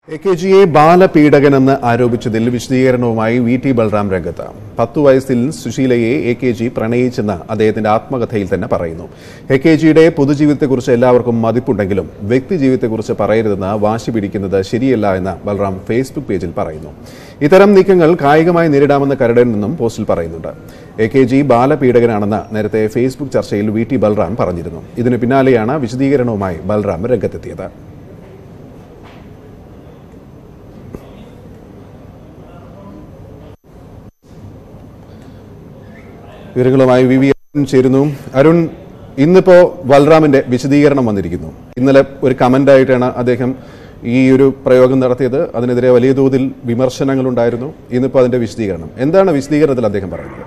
A K ജിയെ ബാലപീഡകനെന്ന് ആരോപിച്ചതിൽ വിശദീകരണവുമായി V T Balram രംഗത്ത് പത്തു വയസ്സിൽ സുശീലയെ എ കെ ജി പ്രണയിച്ചെന്ന് അദ്ദേഹത്തിന്റെ ആത്മകഥയിൽ തന്നെ പറയുന്നു എ കെ ജിയുടെ പൊതുജീവിതത്തെക്കുറിച്ച് എല്ലാവർക്കും മതിപ്പുണ്ടെങ്കിലും വ്യക്തിജീവിതത്തെക്കുറിച്ച് പറയരുതെന്ന് വാശി പിടിക്കുന്നത് ശരിയല്ല എന്ന് ബൽറാം ഫേസ്ബുക്ക് പേജിൽ പറയുന്നു ഇത്തരം നീക്കങ്ങൾ കായികമായി നേരിടാമെന്ന് കരടൻ നിന്നും പോസ്റ്റിൽ പറയുന്നുണ്ട് എ കെ ജി ബാലപീഡകനാണെന്ന് നേരത്തെ ഫേസ്ബുക്ക് ചർച്ചയിൽ വി ടി ബൽറാം പറഞ്ഞിരുന്നു ഇതിന് പിന്നാലെയാണ് വിശദീകരണവുമായി ബൽറാം രംഗത്തെത്തിയത് വിവരങ്ങളുമായി വി വി അരുൺ ചേരുന്നു അരുൺ ഇന്നിപ്പോ ബൽറാമിന്റെ വിശദീകരണം വന്നിരിക്കുന്നു ഇന്നലെ ഒരു കമന്റ് ആയിട്ടാണ് അദ്ദേഹം ഈ ഒരു പ്രയോഗം നടത്തിയത് അതിനെതിരെ വലിയ തോതിൽ വിമർശനങ്ങൾ ഉണ്ടായിരുന്നു ഇന്നിപ്പോ അതിന്റെ വിശദീകരണം എന്താണ് വിശദീകരണത്തിൽ അദ്ദേഹം പറയുന്നത്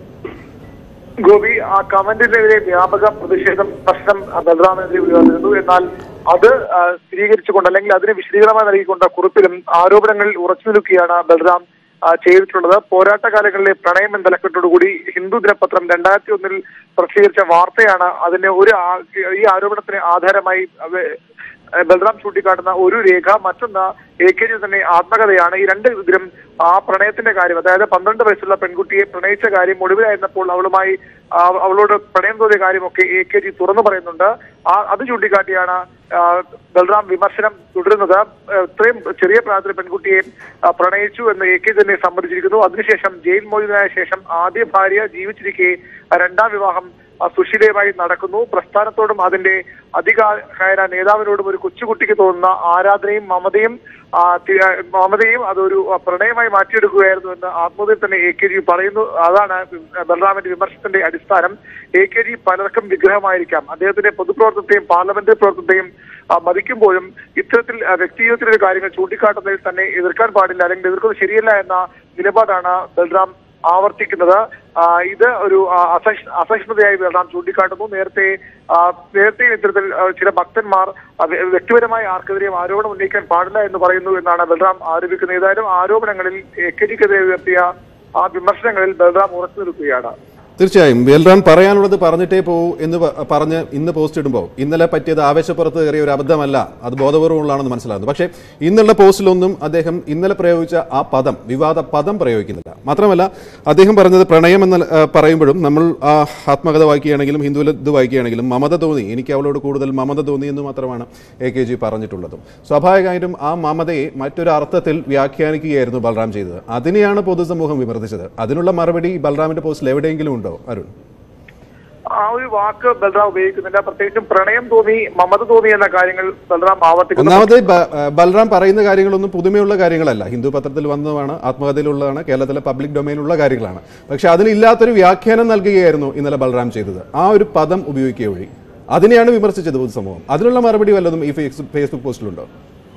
ഗോപി ആ കമന്റിനെതിരെ വ്യാപക പ്രതിഷേധം പ്രശ്നം ബലറാമിനെതിരെ ഉയർന്നിരുന്നു എന്നാൽ അത് ആ, സ്ഥിരീകരിച്ചുകൊണ്ട് അല്ലെങ്കിൽ അതിന് വിശദീകരണമായി നൽകിക്കൊണ്ട് കുറിപ്പിലും ആരോപണങ്ങളിൽ ഉറച്ചു നിൽക്കുകയാണ് ബലറാം ആ, ചെയ്തിട്ടുള്ളത് പോരാട്ട കാലങ്ങളിലെ പ്രണയം എന്ന തലക്കെട്ടോടുകൂടി ഹിന്ദു ദിനപത്രം രണ്ടായിരത്തി ഒന്നിൽ പ്രസിദ്ധീകരിച്ച വാർത്തയാണ് അതിന് ഒരു ആ- ഈ ആരോപണത്തിന് ആധാരമായി അവ- ബൽറാം ചൂണ്ടിക്കാട്ടുന്ന ഒരു രേഖ മറ്റൊന്ന് എ കെ ജി തന്നെ ആത്മകഥയാണ് ഈ രണ്ട് ഇതിലും ആ പ്രണയത്തിന്റെ കാര്യം അതായത് പന്ത്രണ്ട് വയസ്സുള്ള പെൺകുട്ടിയെ പ്രണയിച്ച കാര്യം ഒടുവിലായിരുന്നപ്പോൾ അവളുമായി ആ, അവളോട് പ്രണയം തോന്നിയ കാര്യമൊക്കെ എ കെ ജി തുറന്നു പറയുന്നുണ്ട് ആ അത് ചൂണ്ടിക്കാട്ടിയാണ് ആ, ബൽറാം വിമർശനം തുടരുന്നത് ആ, ഇത്രയും ചെറിയ പ്രായത്തിൽ പെൺകുട്ടിയെ ആ, പ്രണയിച്ചു എന്ന് എ കെ തന്നെ സമ്മതിച്ചിരിക്കുന്നു അതിനുശേഷം ജയിൽ മോചിതനായ ശേഷം ആദ്യ ഭാര്യ ജീവിച്ചിരിക്കെ രണ്ടാം വിവാഹം ആ, സുശീലയുമായി നടക്കുന്നു പ്രസ്ഥാനത്തോടും അതിന്റെ അധികാര നേതാവിനോടും ഒരു കൊച്ചുകുട്ടിക്ക് തോന്നുന്ന ആരാധനയും മമതയും ആ, തി- ആ, മമതയും അതൊരു ആ, പ്രണയമായി മാറ്റിയെടുക്കുകയായിരുന്നു എന്ന് ആത്മഹത്യയിൽ തന്നെ എ കെ ജി പറയുന്നു അതാണ് ബലറാമിന്റെ വിമർശനത്തിന്റെ അടിസ്ഥാനം എ കെ ജി പലർക്കും വിഗ്രഹമായിരിക്കാം അദ്ദേഹത്തിന്റെ പൊതുപ്രവർത്തനത്തെയും പാർലമെന്ററി പ്രവർത്തനത്തെയും ആ, മതിക്കുമ്പോഴും ഇത്തരത്തിൽ ആ, വ്യക്തിജീവിതത്തിലെ കാര്യങ്ങൾ ചൂണ്ടിക്കാട്ടുന്നതിൽ തന്നെ എതിർക്കാൻ പാടില്ല അല്ലെങ്കിൽ എതിർക്കുന്നത് ശരിയല്ല എന്ന നിലപാടാണ് ബൽറാം ആവർത്തിക്കുന്നത് ആ, ഇത് ഒരു ആ, അസഹിഷ്ണു അസഹിഷ്ണുതയായി ബൽറാം ചൂണ്ടിക്കാട്ടുന്നു നേരത്തെ ആ, നേരത്തെ ഇത്തരത്തിൽ ആ, ചില ഭക്തന്മാർ ആ, വ്യ- വ്യക്തിപരമായി ആർക്കെതിരെയും ആരോപണം ഉന്നയിക്കാൻ പാടില്ല എന്ന് പറയുന്നു എന്നാണ് ബൽറാം ആരോപിക്കുന്നത് ഏതായാലും ആരോപണങ്ങളിൽ എ കെ ജിക്കെതിരെ ഉയർത്തിയ ആ വിമർശനങ്ങളിൽ ബൽറാം ഉറച്ചു നിൽക്കുകയാണ് തീർച്ചയായും ബൽറാം പറയാനുള്ളത് പറഞ്ഞിട്ടേ പോകൂ എന്ന് പ- പറഞ്ഞ് ഇന്ന് പോസ്റ്റ് ഇടുമ്പോൾ ഇന്നലെ പറ്റിയത് ആവേശപ്പുറത്ത് കയറിയ ഒരു അബദ്ധമല്ല അത് ബോധപൂർവമുള്ളതാണെന്ന് മനസ്സിലാകുന്നു പക്ഷേ ഇന്നുള്ള പോസ്റ്റിലൊന്നും അദ്ദേഹം ഇന്നലെ പ്രയോഗിച്ച ആ പദം വിവാദ പദം പ്രയോഗിക്കുന്നില്ല മാത്രമല്ല അദ്ദേഹം പറഞ്ഞത് പ്രണയം എന്ന് ആ, പറയുമ്പോഴും നമ്മൾ ആ ആത്മകഥ വായിക്കുകയാണെങ്കിലും ഹിന്ദു ഇത് വായിക്കുകയാണെങ്കിലും മമത തോന്നി എനിക്ക് അവളോട് കൂടുതൽ മമത തോന്നി എന്ന് മാത്രമാണ് എ കെ ജി പറഞ്ഞിട്ടുള്ളതും സ്വാഭാവികമായിട്ടും ആ മമതയെ മറ്റൊരു അർത്ഥത്തിൽ വ്യാഖ്യാനിക്കുകയായിരുന്നു ബൽറാം ചെയ്തത് അതിനെയാണ് പൊതുസമൂഹം വിമർശിച്ചത് അതിനുള്ള മറുപടി ബൽറാമിന്റെ പോസ്റ്റിൽ എവിടെയെങ്കിലും ഉണ്ടോ അരുൺ ആ ഒരു വാക്ക് ബൽറാം ഉപയോഗിക്കുന്നില്ല പ്രത്യേകിച്ചും പ്രണയം തോന്നി മമത തോന്നി എന്ന കാര്യങ്ങൾ ബൽറാം ആവർത്തിക്കുന്നു ഒന്നാമത് ബ- ഏഹ് ബൽറാം പറയുന്ന കാര്യങ്ങളൊന്നും പുതുമയുള്ള കാര്യങ്ങളല്ല ഹിന്ദു പത്രത്തിൽ വന്നതാണ് ആത്മകഥയിലുള്ളതാണ് കേരളത്തിലെ പബ്ലിക് ഡൊമൈനിലുള്ള കാര്യങ്ങളാണ് പക്ഷെ അതിനില്ലാത്തൊരു വ്യാഖ്യാനം നൽകുകയായിരുന്നു ഇന്നലെ ബൽറാം ചെയ്തത് ആ ഒരു പദം ഉപയോഗിക്കുക വഴി അതിനെയാണ് വിമർശിച്ചത് പൊതുസമൂഹം അതിനുള്ള മറുപടി വല്ലതും ഈ ഫേസ്- ഫേസ്ബുക്ക് പോസ്റ്റിലുണ്ടോ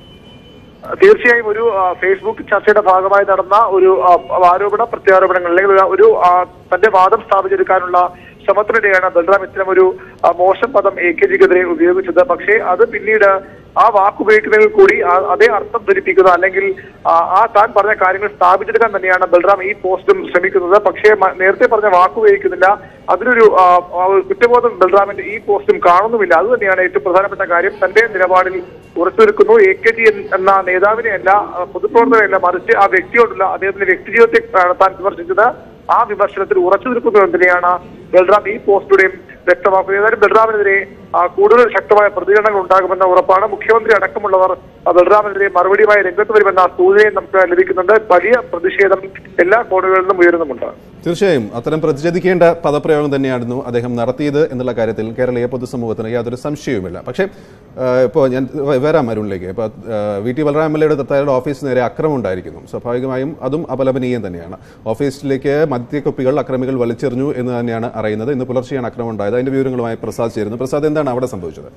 തീർച്ചയായും ഒരു ആ, ഫേസ്ബുക്ക് ചർച്ചയുടെ ഭാഗമായി നടന്ന ഒരു ആ, ആരോപണ പ്രത്യാരോപണങ്ങൾ അല്ലെങ്കിൽ ഒരു- ഒരു ആ, തന്റെ വാദം സ്ഥാപിച്ചെടുക്കാനുള്ള ശ്രമത്തിനിടെയാണ് ബൽറാം ഇത്തരം ഒരു ആ, മോശം പദം എ കെ ജിക്കെതിരെ ഉപയോഗിച്ചത് പക്ഷേ അത് പിന്നീട് ആ വാക്ക് ഉപയോഗിക്കുന്നതിൽ കൂടി ആ- അതേ അർത്ഥം ധരിപ്പിക്കുന്ന അല്ലെങ്കിൽ ആ, ആ താൻ പറഞ്ഞ കാര്യങ്ങൾ സ്ഥാപിച്ചെടുക്കാൻ തന്നെയാണ് ബൽറാം ഈ പോസ്റ്റും ശ്രമിക്കുന്നത് പക്ഷേ മ- നേരത്തെ പറഞ്ഞ വാക്ക് ഉപയോഗിക്കുന്നില്ല അതിനൊരു ആ, ആ, ഒരു കുറ്റബോധം ബൽറാമിന്റെ ഈ പോസ്റ്റും കാണുന്നുമില്ല അത് തന്നെയാണ് ഏറ്റവും പ്രധാനപ്പെട്ട കാര്യം തന്റെ നിലപാടിൽ ഉറച്ചു നിൽക്കുന്നു എ കെ ജി എന്ന നേതാവിനെയല്ല ആ, പൊതുപ്രവർത്തകരെയല്ല മറിച്ച് ആ വ്യക്തിയോടുള്ള അദ്ദേഹത്തിന്റെ വ്യക്തിജീവിതത്തെ ആണ് താൻ വിമർശിച്ചത് ആ വിമർശനത്തിൽ ഉറച്ചു നിൽക്കുന്നു എന്ന് തന്നെയാണ് ബൽറാം ഈ പോസ്റ്റിലൂടെയും വ്യക്തമാക്കുന്നത് ഏതായാലും ബൽറാമിനെതിരെ ആ, കൂടുതൽ ശക്തമായ പ്രതികരണങ്ങൾ ഉണ്ടാകുമെന്ന ഉറപ്പാണ് മുഖ്യമന്ത്രി അടക്കമുള്ളവർ ആ, ബൽറാമിനെതിരെ മറുപടിയുമായി രംഗത്ത് വരുമെന്ന സൂചനയും നമുക്ക് ലഭിക്കുന്നുണ്ട് വലിയ പ്രതിഷേധം എല്ലാ കോണുകളിൽ നിന്നും ഉയരുന്നുമുണ്ട് തീർച്ചയായും അത്തരം പ്രതിഷേധിക്കേണ്ട പദപ്രയോഗം തന്നെയായിരുന്നു അദ്ദേഹം നടത്തിയത് എന്നുള്ള കാര്യത്തിൽ കേരളീയ പൊതുസമൂഹത്തിന് യാതൊരു സംശയവുമില്ല പക്ഷേ ഇപ്പോൾ ഞാൻ വ- വരാം അരുണിലേക്ക് ഇപ്പോൾ V T Balaram M L എയുടെ തത്തായുടെ ഓഫീസിന് നേരെ അക്രമം ഉണ്ടായിരിക്കുന്നു സ്വാഭാവികമായും അതും അപലപനീയം തന്നെയാണ് ഓഫീസിലേക്ക് മദ്യക്കുപ്പികൾ അക്രമികൾ വലിച്ചെറിഞ്ഞു എന്ന് തന്നെയാണ് അറിയുന്നത് ഇന്ന് പുലർച്ചെയാണ് അക്രമം ഉണ്ടായത് അതിന്റെ വിവരങ്ങളുമായി പ്രസാദ് ചേരുന്നു പ്രസാദ് എന്താണ് അവിടെ സംഭവിച്ചത്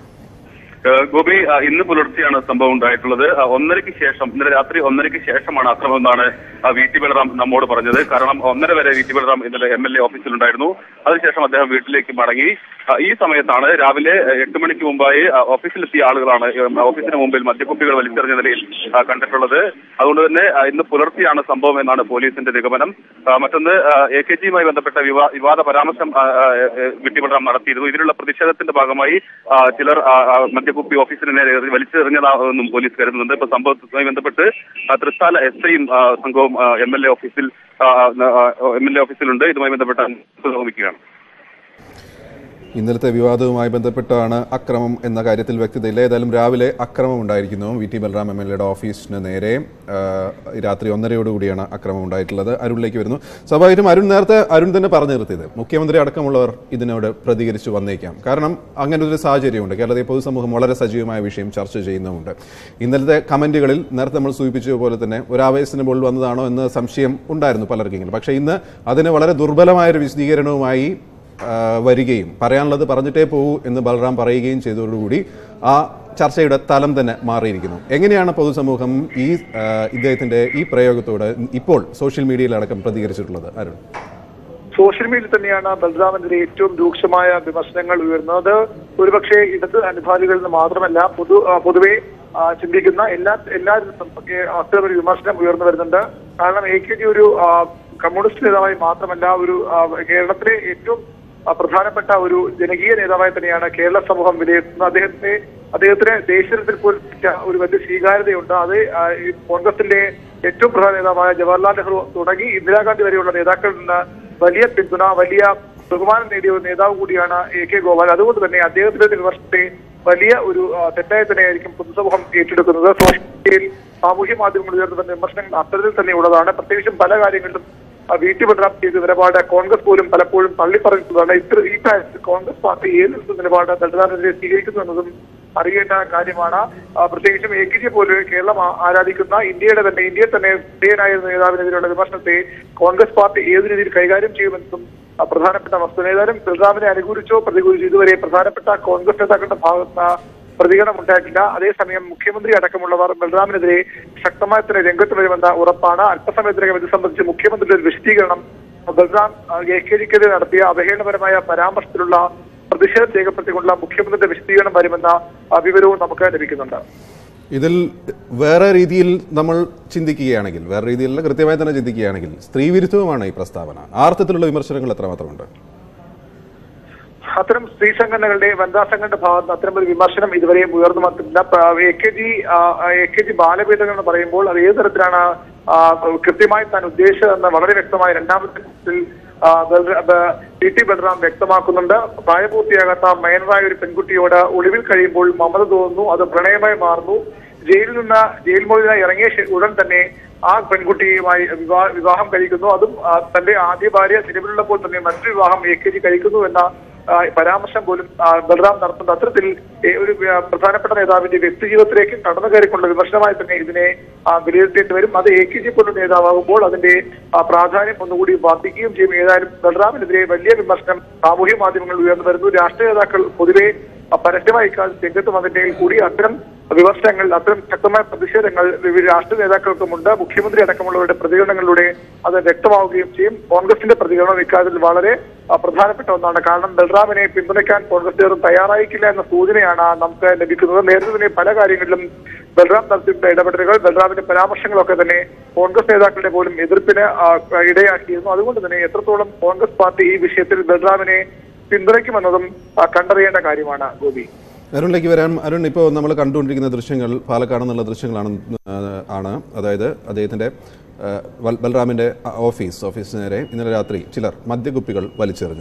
ഏഹ് ഗോപി ആ, ഇന്ന് പുലർച്ചെയാണ് സംഭവം ഉണ്ടായിട്ടുള്ളത് ആ, ഒന്നരയ്ക്ക് ശേഷം ഇന്നലെ രാത്രി ഒന്നരയ്ക്ക് ശേഷമാണ് അക്രമം എന്നാണ് ആ, വി ടി ബലറാം നമ്മോട് പറഞ്ഞത് കാരണം ഒന്നര വരെ വി ടി ബലറാം ഇന്നലെ എം എൽ എ ഓഫീസിലുണ്ടായിരുന്നു അതിനുശേഷം അദ്ദേഹം വീട്ടിലേക്ക് മടങ്ങി ആ, ഈ സമയത്താണ് രാവിലെ ഏഹ്, എട്ട് മണിക്ക് മുമ്പായി ആ, ഓഫീസിലെത്തിയ ആളുകളാണ് ഏഹ്, ഓഫീസിന് മുമ്പിൽ മദ്യക്കുപ്പികൾ വലിച്ചെറിഞ്ഞ നിലയിൽ ആ, കണ്ടിട്ടുള്ളത് അതുകൊണ്ട് തന്നെ ആ, ഇന്ന് പുലർച്ചെയാണ് സംഭവം എന്നാണ് പോലീസിന്റെ നിഗമനം ആ, മറ്റൊന്ന് എ കെ ജിയുമായി ബന്ധപ്പെട്ട വിവാ- വിവാദ പരാമർശം ആ, ആ, ഏഹ്, വി ടി ബലറാം നടത്തിയിരുന്നു ഇതിനുള്ള പ്രതിഷേധത്തിന്റെ ഭാഗമായി ആ, ചിലർ ആ, ആ, മദ്യക്കുപ്പി മദ്യകുപ്പി ഓഫീസിന് നേരെ എറി- വലിച്ചെറിഞ്ഞതാണെന്നും പോലീസ് കരുതുന്നുണ്ട് ഇപ്പൊ സംഭവത്തുമായി ബന്ധപ്പെട്ട് ആ, തൃത്താല എസ് ഐയും ആ, സംഘവും എം എൽ എ ഓഫീസിൽ എം എൽ എ ഓഫീസിലുണ്ട് ഇതുമായി ബന്ധപ്പെട്ട അന്വേഷണം പുരോഗമിക്കുകയാണ് ഇന്നലത്തെ വിവാദവുമായി ബന്ധപ്പെട്ടാണ് അക്രമം എന്ന കാര്യത്തിൽ വ്യക്തതയില്ല ഏതായാലും രാവിലെ അക്രമം ഉണ്ടായിരിക്കുന്നു V T Balaram M L എയുടെ ഓഫീസിന് നേരെ ആ, രാത്രി ഒന്നരയോടുകൂടിയാണ് അക്രമം ഉണ്ടായിട്ടുള്ളത് അരുണിലേക്ക് വരുന്നു സ്വാഭാവികമായിട്ടും അരുൺ നേരത്തെ അരുൺ തന്നെ പറഞ്ഞു നിർത്തിയത് മുഖ്യമന്ത്രി അടക്കമുള്ളവർ ഇതിനോട് പ്രതികരിച്ചു വന്നേക്കാം കാരണം അങ്ങനെ ഒരു സാഹചര്യമുണ്ട് കേരളത്തിലെ പൊതുസമൂഹം വളരെ സജീവമായ വിഷയം ചർച്ച ചെയ്യുന്നുമുണ്ട് ഇന്നലത്തെ കമന്റുകളിൽ നേരത്തെ നമ്മൾ സൂചിപ്പിച്ചതുപോലെ തന്നെ ഒരു ആവേശത്തിന് മുകളിൽ വന്നതാണോ എന്ന് സംശയം ഉണ്ടായിരുന്നു പലർക്കെങ്കിലും പക്ഷേ ഇന്ന് അതിന് വളരെ ദുർബലമായ ഒരു വിശദീകരണവുമായി ആ, വരികയും പറയാനുള്ളത് പറഞ്ഞിട്ടേ പോകൂ എന്ന് ബലറാം പറയുകയും ചെയ്തതോടുകൂടി ആ ചർച്ചയുടെ തലം തന്നെ മാറിയിരിക്കുന്നു എങ്ങനെയാണ് പൊതുസമൂഹം ഈ ആ, ഇദ്ദേഹത്തിന്റെ ഈ പ്രയോഗത്തോട് ഇപ്പോൾ സോഷ്യൽ മീഡിയയിലടക്കം പ്രതികരിച്ചിട്ടുള്ളത് അരുൺ സോഷ്യൽ മീഡിയയിൽ തന്നെയാണ് ബൽറാമിനെതിരെ ഏറ്റവും രൂക്ഷമായ വിമർശനങ്ങൾ ഉയർന്നത് ഒരുപക്ഷെ ഇടത് അനുഭാവികളിൽ നിന്ന് മാത്രമല്ല പൊതു ആ, പൊതുവെ ആ, ചിന്തിക്കുന്ന എല്ലാ എല്ലാവരും അത്തരം ഒരു വിമർശനം ഉയർന്നു വരുന്നുണ്ട് കാരണം എ കെ ജി ഒരു ആ, കമ്മ്യൂണിസ്റ്റ് നേതാവായി മാത്രമല്ല ഒരു ആ, കേരളത്തിലെ ഏറ്റവും ആ, പ്രധാനപ്പെട്ട ഒരു ജനകീയ നേതാവായി തന്നെയാണ് കേരള സമൂഹം വിലയിരുത്തുന്നത് അദ്ദേഹത്തെ അദ്ദേഹത്തിന് ദേശീയതലത്തിൽ പോലും കിട്ടിയ ഒരു വലിയ സ്വീകാര്യതയുണ്ട് അത് ആ, ഈ കോൺഗ്രസിന്റെ ഏറ്റവും പ്രധാന നേതാവായ ജവഹർലാൽ നെഹ്റു തുടങ്ങി ഇന്ദിരാഗാന്ധി വരെയുള്ള നേതാക്കളിൽ നിന്ന് വലിയ പിന്തുണ വലിയ ബഹുമാനം നേടിയ ഒരു നേതാവ് കൂടിയാണ് എ കെ ഗോപാൽ അതുകൊണ്ട് തന്നെ അദ്ദേഹത്തിന്റെ വിമർശനത്തെ വലിയ ഒരു ആ, തെറ്റായി തന്നെയായിരിക്കും പൊതുസമൂഹം ഏറ്റെടുക്കുന്നത് സോഷ്യൽ മീഡിയയിൽ സാമൂഹ്യ മാധ്യമങ്ങളിൽ ഉയർന്നു വരുന്ന വിമർശനങ്ങൾ അത്തരത്തിൽ തന്നെ ഉള്ളതാണ് പ്രത്യേകിച്ചും പല കാര്യങ്ങളിലും ആ, വീട്ടിൽ വിടണം ചെയ്ത നിലപാട് കോൺഗ്രസ് പോലും പലപ്പോഴും തള്ളിപ്പറയുന്നതാണ് ഇത്ര ഈ കാര്യത്തിൽ കോൺഗ്രസ് പാർട്ടി ഏത് നിലപാട് ബൽറാമിനെതിരെ സ്വീകരിക്കുന്നു എന്നതും അറിയേണ്ട കാര്യമാണ് ആ, പ്രത്യേകിച്ചും എ കെ ജി പോലും കേരളം ആ- ആരാധിക്കുന്ന ഇന്ത്യയുടെ തന്നെ ഇന്ത്യയിൽ തന്നെ വിധേയനായ നേതാവിനെതിരെയുള്ള വിമർശനത്തെ കോൺഗ്രസ് പാർട്ടി ഏത് രീതിയിൽ കൈകാര്യം ചെയ്യുമെന്നും ആ, പ്രധാനപ്പെട്ട വസ്തുത ഏതായാലും ബൽറാമിനെ അനുകൂലിച്ചോ പ്രതികൂലിച്ചോ ഇതുവരെ പ്രധാനപ്പെട്ട കോൺഗ്രസ് നേതാക്കളുടെ ഭാഗത്ത് പ്രതികരണം ഉണ്ടായിട്ടില്ല അതേസമയം മുഖ്യമന്ത്രി അടക്കമുള്ളവർ ബൽറാമിനെതിരെ ശക്തമായ തന്നെ രംഗത്ത് വരുമെന്ന ഉറപ്പാണ് അല്പസമയത്തിനകം ഇത് സംബന്ധിച്ച് മുഖ്യമന്ത്രിയുടെ ഒരു വിശദീകരണം ബൽറാം എ കെ ജിക്കെതിരെ നടത്തിയ അവഹേളനപരമായ പരാമർശത്തിലുള്ള പ്രതിഷേധം രേഖപ്പെടുത്തിക്കൊണ്ടുള്ള മുഖ്യമന്ത്രിയുടെ വിശദീകരണം വരുമെന്ന ആ, വിവരവും നമുക്ക് ലഭിക്കുന്നുണ്ട് ഇതിൽ വേറെ രീതിയിൽ നമ്മൾ ചിന്തിക്കുകയാണെങ്കിൽ വേറെ രീതിയിലുള്ള കൃത്യമായി തന്നെ ചിന്തിക്കുകയാണെങ്കിൽ സ്ത്രീവിരുദ്ധവുമാണ് ഈ പ്രസ്താവന ആ അർത്ഥത്തിലുള്ള വിമർശനങ്ങൾ എത്രമാത്രമുണ്ട് അത്തരം സ്ത്രീ സംഘടനകളുടെ വനിതാ സംഘടനയുടെ ഭാഗത്ത് അത്തരം ഒരു വിമർശനം ഇതുവരെയും ഉയർന്നു വന്നിട്ടില്ല A K G A K G ബാലപീഠങ്ങൾ എന്ന് പറയുമ്പോൾ അത് ഏത് തരത്തിലാണ് ആ, കൃത്യമായി താൻ ഉദ്ദേശിച്ചതെന്ന് വളരെ വ്യക്തമായി രണ്ടാമത്തെ ഘട്ടത്തിൽ, ആ, ബൽറ- ബ- ടി ടി ബൽറാം വ്യക്തമാക്കുന്നുണ്ട് പ്രായപൂർത്തിയാകാത്ത മയനറായ ഒരു പെൺകുട്ടിയോട് ഒളിവിൽ കഴിയുമ്പോൾ മമത തോന്നുന്നു അത് പ്രണയമായി മാറുന്നു ജയിലിൽ നിന്ന് ജയിൽ മോചിതനായി ഇറങ്ങിയ ശേ- ഉടൻ തന്നെ ആ പെൺകുട്ടിയുമായി വിവാ- വിവാഹം കഴിക്കുന്നു അതും ആ, തന്റെ ആദ്യ ഭാര്യ നിലവിലുള്ളപ്പോൾ തന്നെ മറ്റൊരു വിവാഹം എ കെ ജി കഴിക്കുന്നു എന്ന ആ, പരാമർശം പോലും ആ, ബൽറാം നടത്തുന്നത് അത്തരത്തിൽ ഏ, ഒരു ആ, പ്രധാനപ്പെട്ട നേതാവിന്റെ വ്യക്തിജീവിതത്തിലേക്ക് കടന്നു കയറിക്കൊണ്ട വിമർശനമായി തന്നെ ഇതിനെ ആ, വിലയിരുത്തേണ്ടി വരും അത് എ കെ ജി പോലുള്ള നേതാവാകുമ്പോൾ അതിന്റെ ആ, പ്രാധാന്യം ഒന്നുകൂടി വർദ്ധിക്കുകയും ചെയ്യും ഏതായാലും ബൽറാമിനെതിരെ വലിയ വിമർശനം സാമൂഹ്യ മാധ്യമങ്ങളിൽ ഉയർന്നു വരുന്നു രാഷ്ട്രീയ നേതാക്കൾ പൊതുവെ ആ, പരസ്യമായി ഇക്കാര്യത്തിൽ രംഗത്ത് വന്നിട്ടുണ്ടെങ്കിൽ കൂടി അത്തരം വിമർശനങ്ങൾ അത്തരം ശക്തമായ പ്രതിഷേധങ്ങൾ വിവിധ രാഷ്ട്രീയ നേതാക്കൾക്കുമുണ്ട് മുഖ്യമന്ത്രി അടക്കമുള്ളവരുടെ പ്രതികരണങ്ങളിലൂടെ അത് വ്യക്തമാവുകയും ചെയ്യും കോൺഗ്രസിന്റെ പ്രതികരണം ഇക്കാര്യത്തിൽ വളരെ ആ, പ്രധാനപ്പെട്ട ഒന്നാണ് കാരണം ബൽറാമിനെ പിന്തുണയ്ക്കാൻ കോൺഗ്രസ് തയ്യാറായിക്കില്ല എന്ന സൂചനയാണ് നമുക്ക് ലഭിക്കുന്നത് നേരത്തെ തന്നെ പല കാര്യങ്ങളിലും ബൽറാം നടത്തിയിട്ടുള്ള ഇടപെടലുകൾ ബൽറാമിന്റെ പരാമർശങ്ങളൊക്കെ തന്നെ കോൺഗ്രസ് നേതാക്കളുടെ പോലും എതിർപ്പിന് ആ, ഇടയാക്കിയിരുന്നു അതുകൊണ്ട് തന്നെ എത്രത്തോളം കോൺഗ്രസ് പാർട്ടി ഈ വിഷയത്തിൽ ബൽറാമിനെ പിന്തുണയ്ക്കുമെന്നതും ആ, കണ്ടറിയേണ്ട കാര്യമാണ് ഗോപി അരുണിലേക്ക് വരാൻ അരുൺ ഇപ്പോൾ നമ്മൾ കണ്ടുകൊണ്ടിരിക്കുന്ന ദൃശ്യങ്ങൾ പാലക്കാട് നിന്നുള്ള ദൃശ്യങ്ങളാണ് ആ, ആണ് അതായത് അദ്ദേഹത്തിന്റെ ആ, ബൽ- ബൽറാമിന്റെ ആ, ഓഫീസ് ഓഫീസിന് നേരെ ഇന്നലെ രാത്രി ചിലർ മദ്യകുപ്പികൾ വലിച്ചെറിഞ്ഞു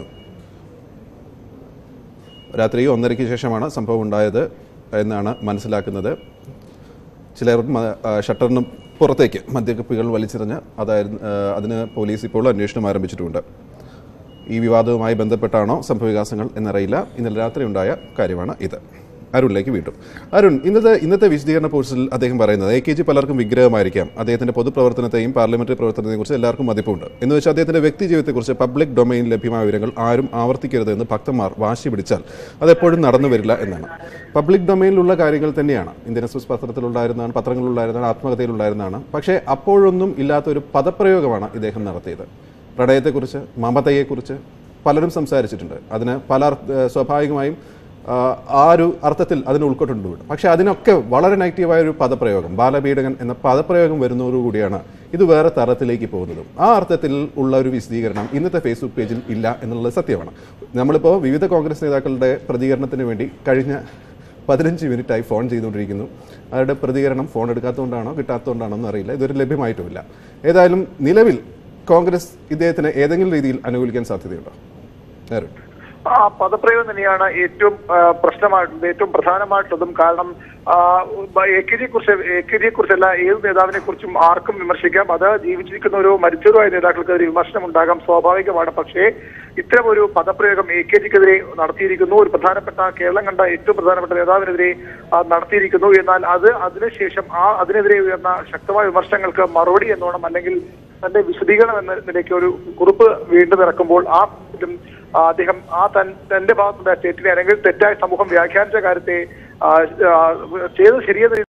രാത്രി ഒന്നരയ്ക്ക് ശേഷമാണ് സംഭവം ഉണ്ടായത് എന്നാണ് മനസ്സിലാക്കുന്നത് ചിലർ മ- ആ, ഷട്ടറിന് പുറത്തേക്ക് മദ്യക്കുപ്പികൾ വലിച്ചെറിഞ്ഞ് അതായിരുന്നു ആ, അതിന് പോലീസ് ഇപ്പോൾ അന്വേഷണം ആരംഭിച്ചിട്ടുമുണ്ട് ഈ വിവാദവുമായി ബന്ധപ്പെട്ടാണോ സംഭവവികാസങ്ങൾ എന്നറിയില്ല ഇന്നലെ രാത്രി ഉണ്ടായ കാര്യമാണ് ഇത് അരുണിലേക്ക് വീണ്ടും അരുൺ ഇന്നത്തെ ഇന്നത്തെ വിശദീകരണ പോസ്റ്റിൽ അദ്ദേഹം പറയുന്നത് എ കെ ജി പലർക്കും വിഗ്രഹമായിരിക്കാം അദ്ദേഹത്തിന്റെ പൊതുപ്രവർത്തനത്തെയും പാർലമെന്ററി പ്രവർത്തനത്തെയും കുറിച്ച് എല്ലാവർക്കും മതിപ്പുണ്ട് എന്ന് വെച്ചാൽ അദ്ദേഹത്തിന്റെ വ്യക്തി ജീവിതത്തെക്കുറിച്ച് പബ്ലിക് ഡൊമൈനിൽ ലഭ്യമായ വിവരങ്ങൾ ആരും ആവർത്തിക്കരുത് എന്ന് ഭക്തന്മാർ വാശി പിടിച്ചാൽ അതെപ്പോഴും നടന്നു വരില്ല എന്നാണ് പബ്ലിക് ഡൊമൈനിലുള്ള കാര്യങ്ങൾ തന്നെയാണ് ഇന്ത്യൻ എക്സ്പ്രസ് പത്രത്തിലുണ്ടായിരുന്നതാണ് പത്രങ്ങളിലുണ്ടായിരുന്നതാണ് ആത്മകഥയിലുണ്ടായിരുന്നതാണ് പക്ഷേ അപ്പോഴൊന്നും ഇല്ലാത്ത ഒരു പദപ്രയോഗമാണ് ഇദ്ദേഹം നടത്തിയത് പ്രണയത്തെക്കുറിച്ച് മമതയെക്കുറിച്ച് പലരും സംസാരിച്ചിട്ടുണ്ട് അതിന് പല അർത്ഥ- ഏഹ് സ്വാഭാവികമായും ആ, ആ ഒരു അർത്ഥത്തിൽ അതിനെ ഉൾക്കൊണ്ടിട്ടുണ്ട് പക്ഷെ അതിനൊക്കെ വളരെ നെഗറ്റീവായ ഒരു പദപ്രയോഗം ബാലപീഡകൻ എന്ന പദപ്രയോഗം വരുന്നതോടുകൂടിയാണ് ഇത് വേറെ തരത്തിലേക്ക് പോകുന്നതും ആ അർത്ഥത്തിൽ ഉള്ള ഒരു വിശദീകരണം ഇന്നത്തെ ഫേസ്ബുക്ക് പേജിൽ ഇല്ല എന്നുള്ളത് സത്യമാണ് നമ്മളിപ്പോൾ വിവിധ കോൺഗ്രസ് നേതാക്കളുടെ പ്രതികരണത്തിന് വേണ്ടി കഴിഞ്ഞ പതിനഞ്ച് മിനിറ്റായി ഫോൺ ചെയ്തുകൊണ്ടിരിക്കുന്നു അവരുടെ പ്രതികരണം ഫോൺ എടുക്കാത്തതുകൊണ്ടാണോ കിട്ടാത്തതുകൊണ്ടാണോ എന്ന് അറിയില്ല ഇതുവരെ ലഭ്യമായിട്ടുമില്ല ഏതായാലും നിലവിൽ കോൺഗ്രസ് ഇദ്ദേഹത്തിന് ഏതെങ്കിലും രീതിയിൽ അനുകൂലിക്കാൻ സാധ്യതയുണ്ടോ നേരെ ആ പദപ്രയോഗം തന്നെയാണ് ഏറ്റവും ആ, പ്രശ്നമായിട്ടുള്ളത് ഏറ്റവും പ്രധാനമായിട്ടുള്ളതും കാരണം എ കെ ജിയെ കുറിച്ച് എ കെ ജിയെ കുറിച്ചല്ല ഏത് നേതാവിനെ കുറിച്ചും ആർക്കും വിമർശിക്കാം അത് ജീവിച്ചിരിക്കുന്നവരോ മരിച്ചവരോ നേതാക്കൾക്കെതിരെ വിമർശനം ഉണ്ടാകാം സ്വാഭാവികമാണ് പക്ഷേ ഇത്തരം ഒരു പദപ്രയോഗം എ കെ ജിക്കെതിരെ നടത്തിയിരിക്കുന്നു ഒരു പ്രധാനപ്പെട്ട കേരളം കണ്ട ഏറ്റവും പ്രധാനപ്പെട്ട നേതാവിനെതിരെ ആ, നടത്തിയിരിക്കുന്നു എന്നാൽ അത് അതിനുശേഷം ആ അതിനെതിരെ ഉയർന്ന ശക്തമായ വിമർശനങ്ങൾക്ക് മറുപടി എന്നോണം അല്ലെങ്കിൽ തന്റെ വിശദീകരണം എന്ന നിലയ്ക്ക് ഒരു കുറിപ്പ് വീണ്ടും ഇറക്കുമ്പോൾ ആ ഇതിലും, ആ, അദ്ദേഹം ആ തൻ തന്റെ ഭാഗത്തുള്ള തെറ്റിനെ അല്ലെങ്കിൽ തെറ്റായ സമൂഹം വ്യാഖ്യാനിച്ച കാര്യത്തെ ആ, ആ, ചെയ്തത് ശരിയെന്ന്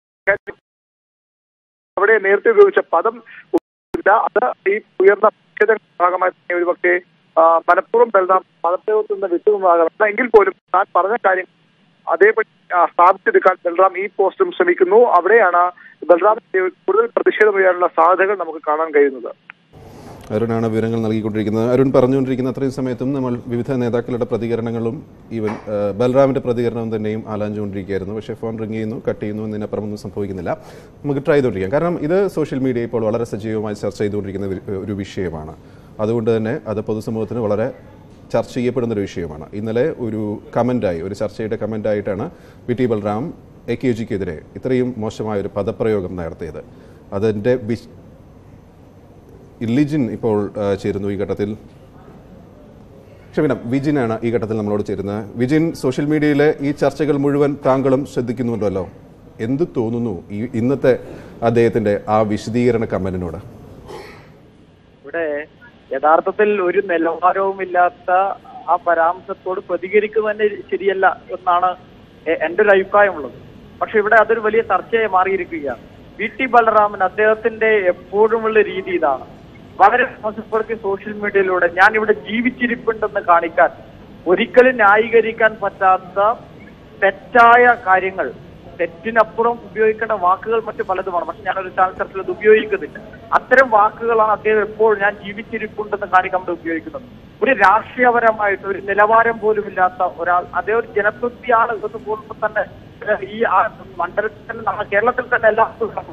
അവിടെ നേരത്തെ ഉപയോഗിച്ച പദം ഇല്ല അത് ഈ ഉയർന്ന പ്രതിഷേധങ്ങളുടെ ഭാഗമായി തന്നെ ഒരുപക്ഷെ ആ, മനഃപൂർവ്വം ബലറാം പദപ്രയോഗത്തിൽ നിന്ന് വിട്ടുനിന്നാകാം എങ്കിൽ പോലും താൻ പറഞ്ഞ കാര്യം അതേപടി ആ, സ്ഥാപിച്ചെടുക്കാൻ ബൽറാം ഈ പോസ്റ്റും ശ്രമിക്കുന്നു അവിടെയാണ് ബൽറാമിന്റെ കൂടുതൽ പ്രതിഷേധം ഉയരാനുള്ള സാധ്യതകൾ നമുക്ക് കാണാൻ കഴിയുന്നത് അരുണാണ് വിവരങ്ങൾ നൽകിക്കൊണ്ടിരിക്കുന്നത് അരുൺ പറഞ്ഞുകൊണ്ടിരിക്കുന്ന അത്രയും സമയത്തും നമ്മൾ വിവിധ നേതാക്കളുടെ പ്രതികരണങ്ങളും ഈവൻ ആ, ബൽറാമിന്റെ പ്രതികരണവും തന്നെയും ആലാഞ്ചുകൊണ്ടിരിക്കുകയായിരുന്നു പക്ഷേ ഫോൺ റിങ് ചെയ്യുന്നു കട്ട് ചെയ്യുന്നു എന്നതിനപ്പുറമൊന്നും സംഭവിക്കുന്നില്ല നമുക്ക് ട്രൈ ചെയ്തുകൊണ്ടിരിക്കാം കാരണം ഇത് സോഷ്യൽ മീഡിയ ഇപ്പോൾ വളരെ സജീവമായി ചർച്ച ചെയ്തുകൊണ്ടിരിക്കുന്ന ഒരു- ഒരു വിഷയമാണ് അതുകൊണ്ട് തന്നെ അത് പൊതുസമൂഹത്തിന് വളരെ ചർച്ച ചെയ്യപ്പെടുന്ന ഒരു വിഷയമാണ് ഇന്നലെ ഒരു കമൻ്റായി ഒരു ചർച്ചയുടെ കമൻ്റായിട്ടാണ് V T Balram A K ജിക്കെതിരെ ഇത്രയും മോശമായ ഒരു പദപ്രയോഗം നടത്തിയത് അതിൻ്റെ വിശ് ഇല്ലിജിൻ ഇപ്പോൾ ആ, ചേരുന്നു ഈ ഘട്ടത്തിൽ ക്ഷമിക്കണം വിജിനാണ് ഈ ഘട്ടത്തിൽ നമ്മളോട് ചേരുന്നത് വിജിൻ സോഷ്യൽ മീഡിയയിലെ ഈ ചർച്ചകൾ മുഴുവൻ താങ്കളും ശ്രദ്ധിക്കുന്നുണ്ടല്ലോ എന്ത് തോന്നുന്നു ഈ ഇന്നത്തെ അദ്ദേഹത്തിന്റെ ആ വിശദീകരണ കമന്റിനോട് ഇവിടെ യഥാർത്ഥത്തിൽ ഒരു നിലവാരവുമില്ലാത്ത ആ പരാമർശത്തോട് പ്രതികരിക്കുന്നത് തന്നെ ശരിയല്ല എന്നാണ് എ- എന്റെ ഒരു അഭിപ്രായമുള്ളത് പക്ഷെ ഇവിടെ അതൊരു വലിയ ചർച്ചയായി മാറിയിരിക്കുകയാണ് വി ടി ബലറാമൻ അദ്ദേഹത്തിന്റെ എപ്പോഴുമുള്ള രീതി ഇതാണ് വളരെ മോശപ്പെടുത്തി സോഷ്യൽ മീഡിയയിലൂടെ ഞാൻ ഇവിടെ ജീവിച്ചിരിപ്പുണ്ടെന്ന് കാണിക്കാൻ ഒരിക്കലും ന്യായീകരിക്കാൻ പറ്റാത്ത തെറ്റായ കാര്യങ്ങൾ തെറ്റിനപ്പുറം ഉപയോഗിക്കേണ്ട വാക്കുകൾ മറ്റു പലതുമാണ് പക്ഷെ ഞാനൊരു ചാനൽ ചർച്ചയിൽ അത് ഉപയോഗിക്കുന്നില്ല അത്തരം വാക്കുകളാണ് അദ്ദേഹം എപ്പോൾ ഞാൻ ജീവിച്ചിരിപ്പുണ്ടെന്ന് കാണിക്കാൻ വേണ്ടി ഉപയോഗിക്കുന്നത് ഒരു രാഷ്ട്രീയപരമായിട്ട് ഒരു നിലവാരം പോലും ഇല്ലാത്ത ഒരാൾ അദ്ദേഹം ഒരു ജനപ്രതിയാണ് എന്ന് പോകുമ്പോൾ തന്നെ ഏഹ്, ഈ ആ മണ്ഡലത്തിൽ തന്നെ നമ്മുടെ കേരളത്തിൽ തന്നെ എല്ലാവർക്കും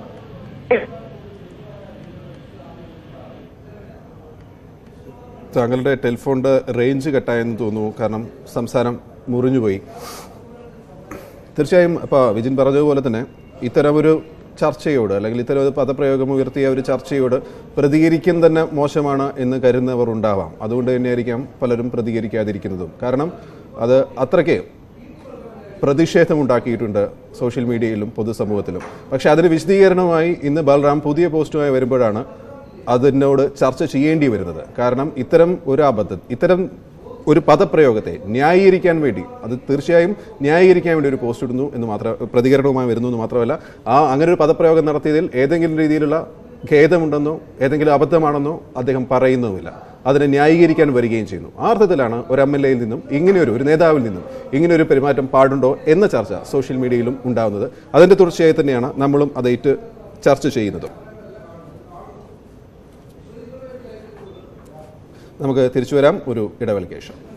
താങ്കളുടെ ടെലിഫോണിന്റെ റേഞ്ച് കട്ടായെന്ന് തോന്നുന്നു കാരണം സംസാരം മുറിഞ്ഞുപോയി തീർച്ചയായും ഇപ്പോൾ വിജിൻ പറഞ്ഞതുപോലെ തന്നെ ഇത്തരമൊരു ചർച്ചയോട് അല്ലെങ്കിൽ ഇത്തരം ഒരു പദപ്രയോഗം ഉയർത്തിയ ഒരു ചർച്ചയോട് പ്രതികരിക്കാൻ തന്നെ മോശമാണ് എന്ന് കരുതുന്നവർ ഉണ്ടാവാം അതുകൊണ്ട് തന്നെയായിരിക്കാം പലരും പ്രതികരിക്കാതിരിക്കുന്നതും കാരണം അത് അത്രയ്ക്ക് പ്രതിഷേധമുണ്ടാക്കിയിട്ടുണ്ട് സോഷ്യൽ മീഡിയയിലും പൊതുസമൂഹത്തിലും പക്ഷെ അതിന് വിശദീകരണമായി ഇന്ന് ബൽറാം പുതിയ പോസ്റ്റുമായി വരുമ്പോഴാണ് അതിനോട് ചർച്ച ചെയ്യേണ്ടി വരുന്നത് കാരണം ഇത്തരം ഒരു അബദ്ധം ഇത്തരം ഒരു പദപ്രയോഗത്തെ ന്യായീകരിക്കാൻ വേണ്ടി അത് തീർച്ചയായും ന്യായീകരിക്കാൻ വേണ്ടി ഒരു പോസ്റ്റ് ഇടുന്നു എന്ന് മാത്രം പ്രതികരണവുമായി വരുന്നു എന്ന് മാത്രമല്ല ആ അങ്ങനെ ഒരു പദപ്രയോഗം നടത്തിയതിൽ ഏതെങ്കിലും രീതിയിലുള്ള ഖേദമുണ്ടെന്നോ ഏതെങ്കിലും അബദ്ധമാണെന്നോ അദ്ദേഹം പറയുന്നുമില്ല അതിനെ ന്യായീകരിക്കാൻ വരികയും ചെയ്യുന്നു ആ അർത്ഥത്തിലാണ് ഒരു എം എൽ എയിൽ നിന്നും ഇങ്ങനെയൊരു ഒരു നേതാവിൽ നിന്നും ഇങ്ങനെ ഒരു പെരുമാറ്റം പാടുണ്ടോ എന്ന ചർച്ച സോഷ്യൽ മീഡിയയിലും ഉണ്ടാകുന്നത് അതിന്റെ തുടർച്ചയായി തന്നെയാണ് നമ്മളും അതേറ്റ് ചർച്ച ചെയ്യുന്നത് നമുക്ക് തിരിച്ചു വരാം ഒരു ഇടവേളയ്ക്ക് ശേഷം